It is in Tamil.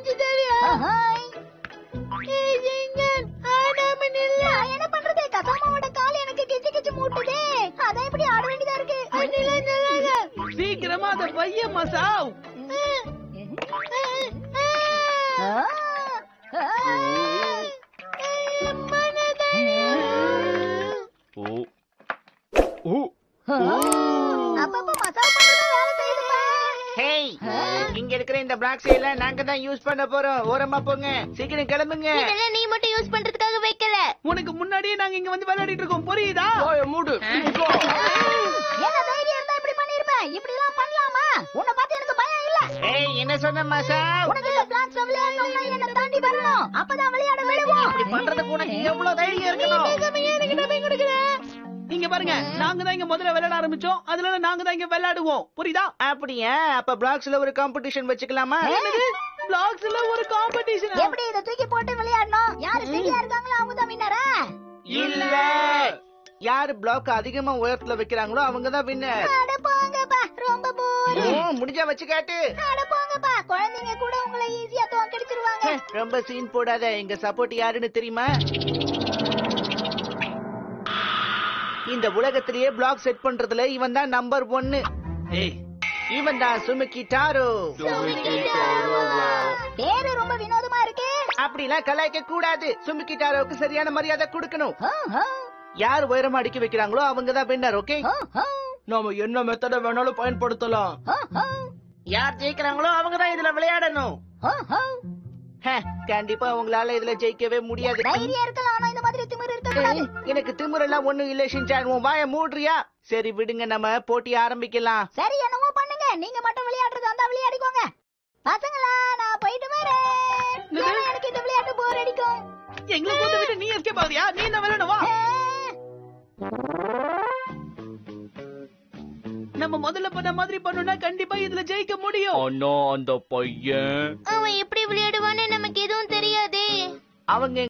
மூச்சு தேவையா ஏய், ஜிங்கன், ஆடாம நில்லு. என்ன பண்றது கசாமாவோட கால் எனக்கு கிச்சு கிச்சு மூட்டுதே அதான் இப்படி ஆட வேண்டியதா இருக்கு நில்லு, நில்லுங்க. சீக்கிரமா அந்த பைய மசாவ் ஆ, ஆ. ஓ ஓ அப்பப்ப மசாஜ் பண்றது வேலை செய்யுதுப்பா ஹேய் இங்க இருக்கிற இந்த பிளாக்ஸ் எல்லாம் நாங்க தான் யூஸ் பண்ண போறோம் ஓரமா போங்க சீக்கிரம் கிளம்புங்க இதெல்லாம் நீ மட்டும் யூஸ் பண்றதுக்காக வைக்கல உனக்கு முன்னாடியே நாங்க இங்க வந்து விளையாடிட்டு இருக்கோம் புரியுதா மூடு என்ன தைரியம் இருந்தா இப்படி பண்ணிருப்பேன் இப்படி எல்லாம் பண்ணலாமா உன்னை பார்த்து எனக்கு பயம் இல்ல ஏய் என்ன சொன்ன மாசா உனக்கு இந்த பிளான்ஸ் விளையாடணும்னா என்ன தாண்டி வரணும் அப்பதான் விளையாட விடுவோம் இப்படி பண்றதுக்கு உனக்கு எவ்வளவு தைரியம் இருக்கணும் இங்க பாருங்க நாங்க தான் இங்க முதல்ல விளையாட ஆரம்பிச்சோம் அதனால நாங்க தான் இங்க விளையாடுவோம் புரியுதா அப்படியா அப்ப பிளாக்ஸ்ல ஒரு காம்படிஷன் வச்சுக்கலாமா பிளாக்ஸ்ல ஒரு காம்படிஷன் எப்படி இதை தூக்கி போட்டு விளையாடணும் யாரு சரியா இருக்காங்களோ அவங்க தான் வின்னரா இல்ல யாரு பிளாக் அதிகமா உயரத்துல வைக்கிறாங்களோ அவங்க தான் வின்னர் அட போங்கப்பா ரொம்ப போர் முடிஞ்சா வச்சு காட்டு அட போங்கப்பா குழந்தைங்க கூட உங்களை ஈஸியா தோக்கடிச்சிருவாங்க ரொம்ப சீன் போடாத எங்க சப்போர்ட் யாருன்னு தெரியுமா இந்த உலகத்திலேயே பிளாக் செட் பண்றதுல இவன் தான் நம்பர் ஒன்னு ஏய் இவன் தான் சுமிக்கி டாரோ பேரு ரொம்ப வினோதமா இருக்கு அப்படிலாம் கலாய்க்க கூடாது சுமிக்கி டாரோவுக்கு சரியான மரியாதை கொடுக்கணும் ஹோ, ஹோ, யார் உயரமா அடிக்க வைக்கிறாங்களோ அவங்க தான் வின்னர் ஓகே ஹோ, ஹோ, நாம என்ன மெத்தட வேணாலும் பயன்படுத்தலாம் ஹோ, ஹோ, யார் ஜெயிக்கிறாங்களோ அவங்க தான் இதுல விளையாடணும் ஹோ, ஹோ. ஹ, கண்டிப்பா உங்களால இதுல ஜெயிக்கவே முடியாது தைரியம் இருக்கலாம் ஆனா இந்த மாதிரி திமிரு இருக்க கூடாது எனக்கு திமிரெல்லாம் ஒண்ணும் இல்ல ஷின்சான் உன் வாய மூடுறியா சரி விடுங்க நம்ம போட்டி ஆரம்பிக்கலாம் சரி என்னமோ பண்ணுங்க நீங்க மட்டும் விளையாடுறது வந்தா விளையாடிக்கோங்க பசங்களா நான் போயிட்டு வரேன் ஏன்னா எனக்கு இந்த விளையாட்டு போர் அடிக்கும் எங்களை போட்டு விட்டு நீ எஸ்கேப் ஆகுறியா நீ என்ன விளையாடுவா நம்ம முதல்ல பண்ண மாதிரி பண்ணோம்னா கண்டிப்பா இதுல ஜெயிக்க முடியும் ஆனா அந்த பையன் அவன் எப்படி விளையாடுவான்னு நமக்கு எதுவும் தெரியாதே அவங்க